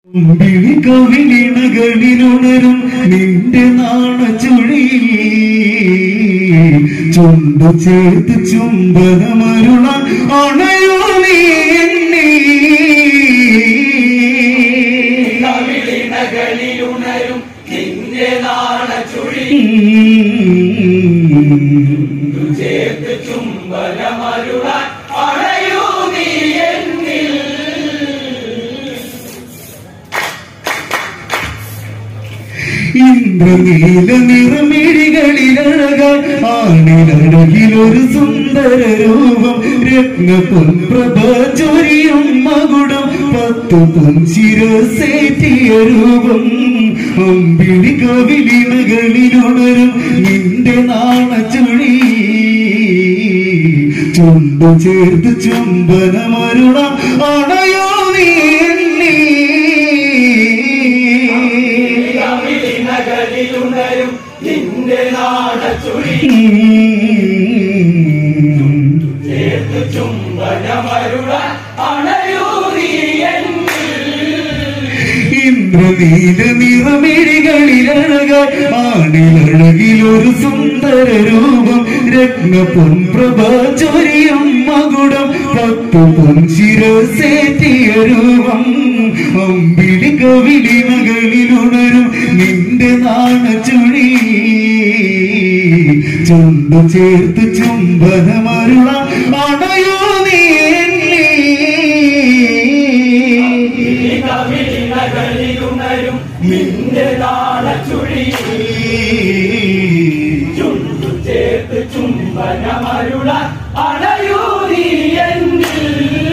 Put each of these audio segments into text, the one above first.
വിളി കവിളിണകളിലുണരും നിന്റെ നാണച്ചുഴിയിൽ ചുണ്ടു ചേർത്ത് ചുംബനമരുളാൻ അണയോ നീ എന്നെ കവിളിണകളിലുണരും നിന്റെ നാണച്ചുഴി ചേർത്ത് ചുംബനമരുളാൻ അണയൂ നീ എന്നിൽ ഇന്ദ്രനീല നിറമിഴികളിലഴകാൻ ആണിലഴകിലൊരു സുന്ദര രൂപം രത്നപൊൻപ്രഭ ചൊരിയും മകുടം പത്തു പൊൻശിരസേറ്റിയ രൂപം അമ്പിളി കവിളിണകളിലുണരും നിന്റെ നാണച്ചുഴി ചുണ്ടു ചേർത്ത് ചുംബനമരുളാം അണയോ നീ എന്നെ കവിളിണകളിലുണരും നിന്റെ നാണച്ചുഴി ചേർത്ത് ചുംബനമരുളാൻ അണയൂ നീ എന്നിൽ ഇന്ദ്രനീല നിറമിഴികളിലഴകാൻ ആണിലഴകിലൊരു സുന്ദര രൂപം രത്ന പൊൻപ്രഭ ചൊരിയും മകുടം പത്തു പൊൻശിരസേറ്റിയ രൂപം അമ്പിളി കവിളിനകളിലുണരും നിന്റെ നാണച്ചുഴി ചുണ്ടു ചേർത്ത് ചുംബനമരുള അണയോ നീ എന്നെ കവിളിണകളിലുണരും നിന്റെ നാണച്ചുഴി ചുണ്ടു ചേർത്ത് ചുംബനമരുളാൻ അണയൂ നീ എന്നിൽ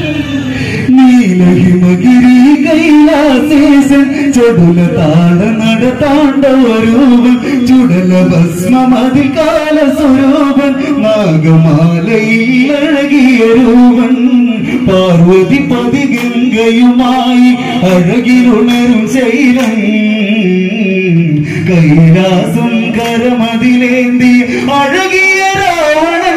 നീലഹിമഗിരി കൈലാസേശൻ ചടുല താള നടത്താണ്ടവരൂപൻ ചുടല ഭസ്മമതിൽ കാല സ്വരൂപൻ നാഗമാലയിൽ അഴകിയ രൂപൻ പാർവതി പതിഗംഗയുമായി അഴകിലുണരും ശൈലം കൈലാസം കരമതിലേന്തി അഴകിയ രാവണൻ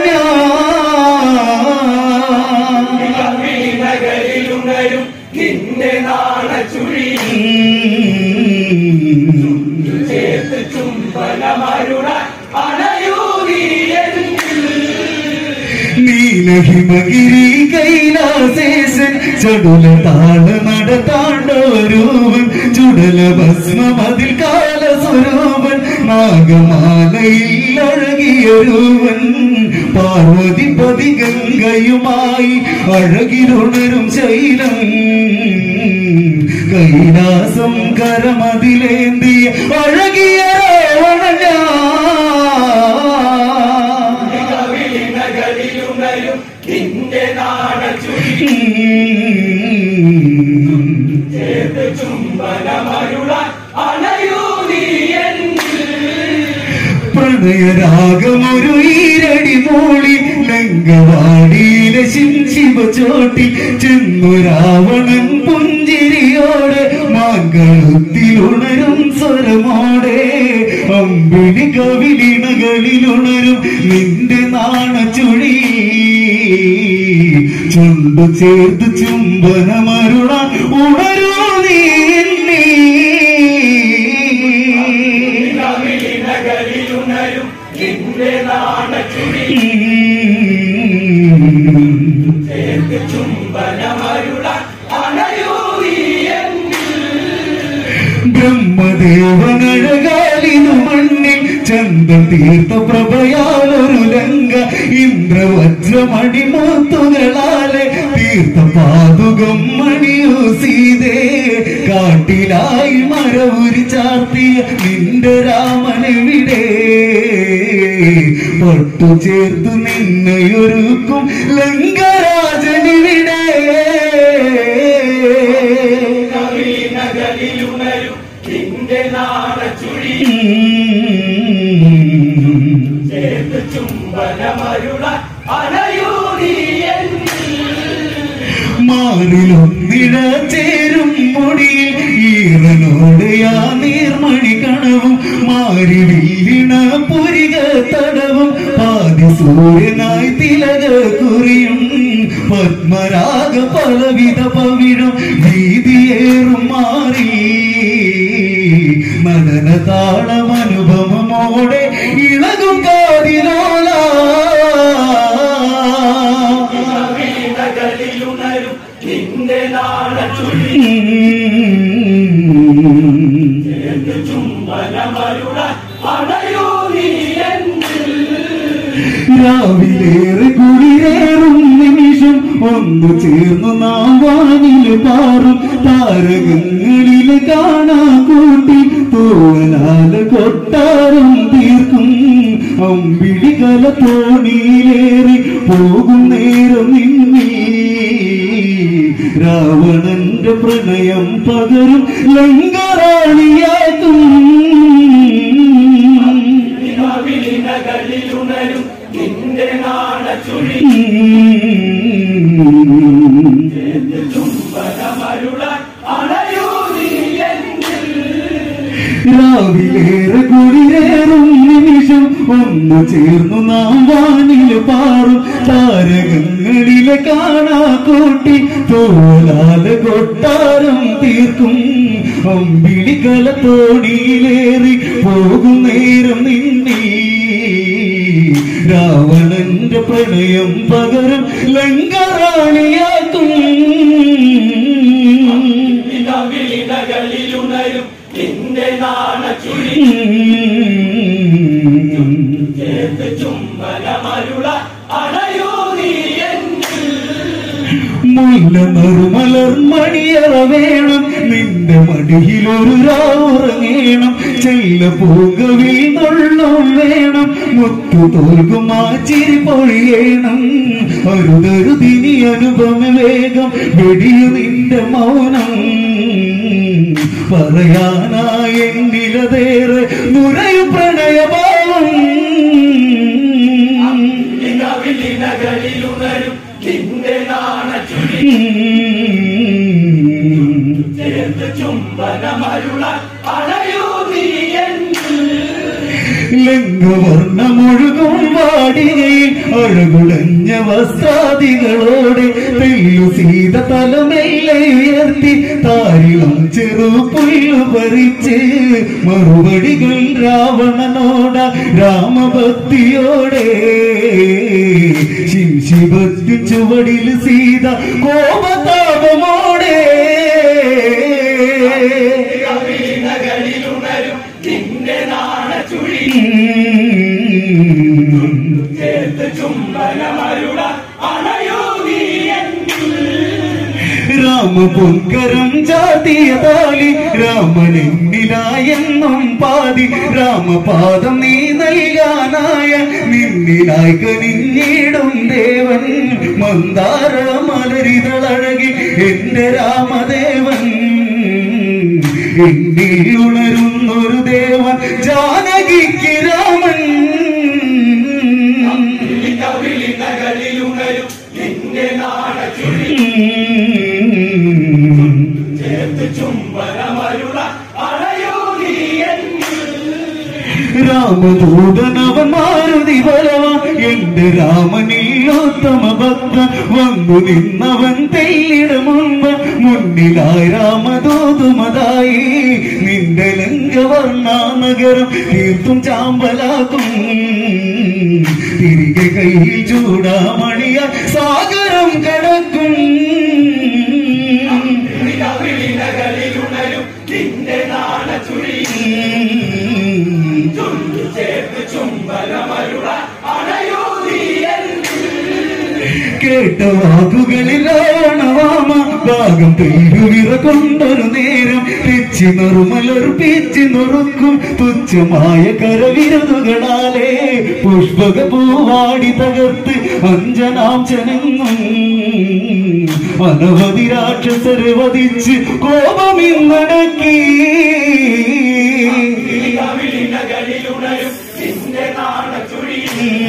ഞാൻ കവിളിണകളിലുണരും നിന്റെ നാണച്ചുഴി ചേർത്ത് ചുംബനമരുളാൻ അണയൂ നീ എന്നിൽ നീലഹിമഗിരി കൈലാസേശൻ ചടുല താള നടത്താണ്ടോരൂപൻ ചുടല ഭസ്മമതിൽ കാല സ്വരൂപൻ നാഗമാലയിൽ അഴകിയ രൂപൻ പാർവതി പതിഗംഗയുമായി അഴകിലുണരും ശൈലം കൈലാസം കരമതിലേന്തിയ അഴകിയ രാവണൻ ഞാൻ. കവിളിണകളിലുണരും നിന്റെ നാണച്ചുഴി ചേർത്ത് ചുംബനമരുളാൻ അണയൂ നീ എന്നിൽ പ്രണയരാഗമൊരു ഈരടി മൂളി ലങ്കവാടിയിലെ ശിവ ചോട്ടി ചെന്നു രാവണൻ പുഞ്ചിരിയോടെ മാങ്കളുത്തിലുണരും സ്വരമോടെ അമ്പിളി കവിളിണകളിലുണരും നിന്റെ നാണച്ചുഴി ചുണ്ടു ചേർത്ത് ചുംബനമരുളാൻ ഉണരൂ നീ എന്നെ. കവിളിണകളിലുണരും നിന്റെ നാണച്ചുഴി ചേർത്ത് ചുംബനമരുളാൻ അണയൂ നീ എന്നിൽ ബ്രഹ്മദേവനഴകാലിനു മണ്ണിൽ ചന്ദ്രൻ തീർത്ഥ പ്രഭയാലൊരു ലങ്ക ഇന്ദ്രവജ്രമണിമുത്തുകളാലെ തീർത്ഥ പാതുകം മണിയു സീതേ കാട്ടിലായി മരവുരി ചാർത്തിയ നിന്റെ രാമനെവിടെ പട്ടു ചേർത്തു നിന്നെയൊരുക്കും ലങ്കരാജനിവിടെ കവിളിണകളിലുണരും നിന്റെ നാണച്ചുഴി ചേർത്ത് ചുംബനമരുളാൻ അണയൂ നീ എന്നിൽ മാറിലൊന്നിട ചേരും മുടിയിൽ ഈറനോട് യാ നീർമണി കണവും മാറി വീണ പുരിക തടവും പാതി സൂര്യനായി തിലക കുറിയും പത്മരാഗ പലവിധ പവിഴം വീതിയേറും മാറി നടന താളം അനുഭവമോടെ ഇളകും കാതിലോല വീണകളിലുണരും നിന്റെ നാണച്ചുഴി ചുംബനമരുള അണയോ നീ എന്നിൽ രാവിലേറെ കുളിരേറും നിമിഷം ഒന്നു ചേർന്നു നാം വാനില് പാറും താരകങ്ങളില് കാണാ കൂട്ടി തോലാല കൊട്ടാരം തീർക്കും അമ്പിടികല തോണിയിലേറി പോകും നേരം നിന്നീ രാവണന്റെ പ്രണയം പകരും ലങ്കറാണിയാക്കും വിളിനകളിലുണരും നിന്റെ നാണച്ചുഴി ചുംബനമരുള അണയോ നീ എന്നിൽ രാവിലേറെ കുളിരേറും നിമിഷം ഒന്നു ചേർന്നു നാം വാനില് പാറും താരകങ്ങളിലെ കാണാ കൂട്ടി തോലാല കൊട്ടാരം തീർക്കും അമ്പിളികല തോണിയിലേറി പോകും നേരം നിന്നീ രാവണന്റെ പ്രണയം പകരം ലങ്കറാണിയാക്കും വിളിനകളിലുണരും നിന്റെ നാണച്ചുഴി ചുംബനമരുള അണയോ നീ എന്നിൽ മുല്ല നറുമലർ മണിയറ വേണം നിന്റെ മടിയിലൊരു രാവുറങ്ങേണം ചെല്ല പൂങ്കവിൽ നുള്ളും വേണം മുത്തു തോൽക്കും ആ ചിരി പൊഴിയേണം അരുതരുതിനി അനുപമ വേഗം വെടിയു നിന്റെ മൗനം പറയാനായെങ്കിലതേറെ നുരയും പ്രണയഭാവം വിളിനകളിലുണരും നിന്റെ നാണച്ചുഴി ചേർത്ത് ചുംബനമരുള അണയോ നീ എന്നിൽ ലിംഗവർണ്ണമൊഴുകും വാടികയിൽ അഴകുടഞ്ഞ വസ്ത്രാദികളോടെ തെല്ലു സീത തലമെല്ലെ ഉയർത്തി താരിളം ചെറു പുല്ലു പറിച്ച് മറുപടികൾ രാവണനോട രാമഭക്തിയോടെ ശിംശിഭക്തി ചുവടിൽ സീത കോപതാപമോടെ വിളിനകളിലുണരും നിന്റെ നാണച്ചുഴി ചേർത്ത് ചുംബനമരുള അണയോ നീ എന്നിൽ രാമപൊങ്കരം ജാതിയതാലി രാമനെന്നിലായെന്നും പാതി രാമപാദം നീ നൽകാനായ നിന്നിലായി കനിഞ്ഞിടും ദേവൻ മന്ദാര മലരിതളഴകി എന്റെ രാമദേവൻ എന്നിൽ ഉണരുന്നൊരു ദേവൻ ജാനകിക്ക് രാമൻ വിളിനകളിലുണരും നിന്റെ നാണച്ചുഴി ചേർത്ത് ചുംബനമരുള അണയോ നീ എന്നിൽ രാമദൂതനവൻ മാരുതി ബലവ എന്റെ രാമനീയോത്തമ ഭക്ത വന്നു നിന്നവൻ തെല്ലിട മുൻപ് മുന്നിലായി രാമദൂതുമതായി നിന്റെ ലങ്കവർണ്ണ നഗരം തീർത്തും ചാമ്പലാക്കും തിരികെ കയ്യിൽ ചൂടാമണിയ സാഗരം കടക്കും വിളിനകളിലുണരും നിന്റെ നാണച്ചുഴി ചുണ്ടു ചേർത്ത് ചുംബനമരുള അണയോ നീ എന്നിൽ കേട്ട വാക്കുകളിൽ രാവണവാമ ഭാഗം പെയ്യുവിറ കൊണ്ടൊരു നേരം തെച്ചി നറുമലർ പിച്ചി നൊറുക്കും തുച്ഛമായ കരവിരുതുകളാലേ പുഷ്പക പൂവാടി തകർത്ത് അഞ്ജനാം ജനങ്ങും അനവധി രാക്ഷസരെ വധിച്ച് കോപമിന്നടക്കി വിളിനകളിലുണരും നിന്റെ നാണച്ചുഴി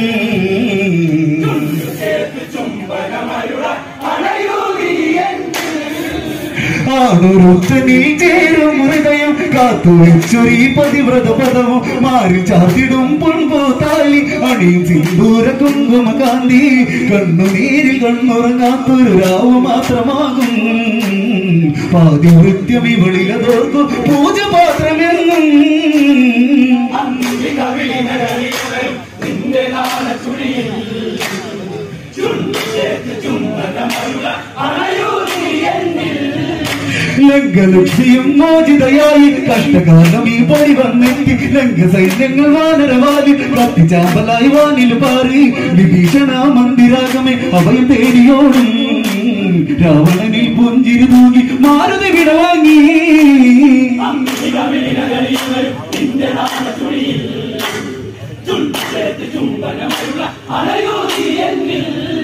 ചേർത്ത് ചുംബനമരുള അണയോ നീ എന്നിൽ ആണൊരുത്തനിൽ ചേരും ഹൃദയം കാത്തു വെച്ചൊരീ പതിവ്രത പദവും മാറി ചാത്തിടും പൊൻപോ താലി അണിയും സിന്ദൂര കുങ്കുമ കാന്തി കണ്ണുനീരിൽ കണ്ണുറങ്ങാത്തൊരു രാവ് മാത്രമാകും പാതിവൃത്യം ഇവളിലതോർക്കു പൂജ പാത്രമെന്നും അന്തി കവിളിനകളിലുണരും നിന്റെ നാണച്ചുഴിയിൽ ചുണ്ടു ചേർത്ത് ചുംബനമരുള അണയൂ നീ എന്നിൽ ലംഘലക്ഷ്യം മോചിതയായി കഷ്ടകാലം ഈ പടി വന്നെത്തി ലംഘ സൈന്യങ്ങൾ വാനരവാലി കത്തിച്ചാമ്പലായി വാനിൽ പാറി വിഭീഷണ മന്ദിരാഗമേ അഭയം തേടിയോടും രാവണനിൽ പുഞ്ചിരി തൂങ്ങി മാരുതി വിടവാങ്ങി അന്തി കവിളിനകളിലുണരും നിന്റെ നാണച്ചുഴിയിൽ ചുണ്ടു ചേർത്ത് ചുംബനമരുള അണയൂ നീ എന്നിൽ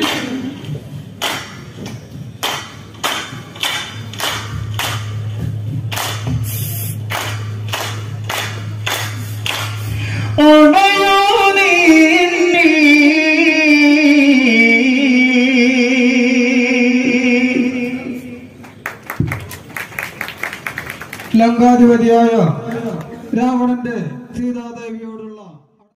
ഉണയോ നീ എന്നിൽ. ലങ്കാധിപതിയായ രാവണന്റെ സീതാദേവിയോടുള്ള